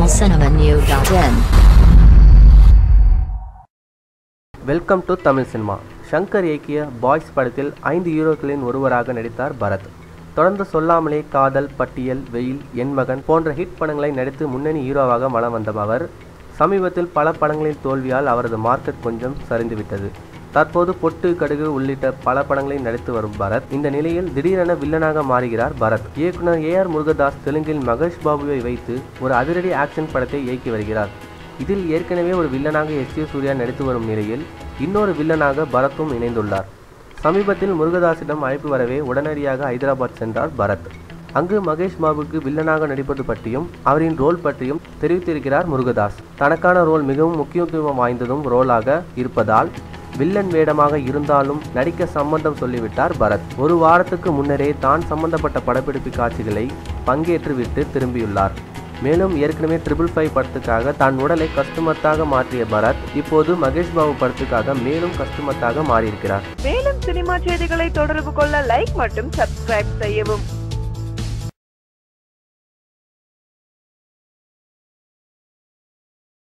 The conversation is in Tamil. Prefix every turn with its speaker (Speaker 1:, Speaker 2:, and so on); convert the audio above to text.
Speaker 1: tamilcinemanew.in
Speaker 2: welcome to Tamil cinema Shankar இயக்கிய பாய்ஸ் படத்தில் ஐந்து ஹீரோக்களின் ஒருவராக நடித்தார் பரத் தொடர்ந்து சொல்லாமலே காதல் பட்டியல் வெயில் என் மகன் போன்ற ஹிட் படங்களை நடித்து முன்னணி ஹீரோவாக வலம் வந்த அவர் சமீபத்தில் பல படங்களின் தோல்வியால் அவரது மார்க்கெட் கொஞ்சம் சரிந்துவிட்டது தற்போது பொட்டு கடுகு உள்ளிட்ட பல படங்களில் நடித்து வரும் பரத் இந்த நிலையில் திடீரென வில்லனாக மாறுகிறார் பரத் இயக்குனர் ஏ ஆர் முருகதாஸ் தெலுங்கில் மகேஷ் பாபுவை வைத்து ஒரு அதிரடி ஆக்ஷன் படத்தை இயக்கி வருகிறார் இதில் ஏற்கனவே ஒரு வில்லனாக எஸ் ஏ சூர்யா நடித்து வரும் நிலையில் இன்னொரு வில்லனாக பரத்தும் இணைந்துள்ளார் சமீபத்தில் முருகதாஸிடம் அழைப்பு வரவே உடனடியாக ஹைதராபாத் சென்றார் பரத் அங்கு மகேஷ் பாபுக்கு வில்லனாக நடிப்பது பற்றியும் அவரின் ரோல் பற்றியும் தெரிவித்திருக்கிறார் முருகதாஸ் தனக்கான ரோல் மிகவும் முக்கியத்துவம் வாய்ந்ததும் ரோலாக இருப்பதால் வில்லன் வேடமாக இருந்தாலும் நடிக்க சம்மந்தம் சொல்லிவிட்டார் பரத் ஒரு வாரத்துக்கு முன்னரே தான் சம்பந்தப்பட்ட படப்பிடிப்பு காட்சிகளை பங்கேற்று விட்டு திரும்பியுள்ளார் மேலும் ஏற்கனவே ட்ரிபிள் ஃபைவ் படத்துக்காக தான் உடலை கஸ்டமத்தாக மாற்றிய பரத் இப்போது மகேஷ் பாபு படத்துக்காக மேலும் கஸ்டமத்தாக மாறியிருக்கிறார்
Speaker 3: மேலும் சினிமா செய்திகளை தொடர்பு கொள்ள லைக் மற்றும் சப்ஸ்கிரைப் செய்யவும்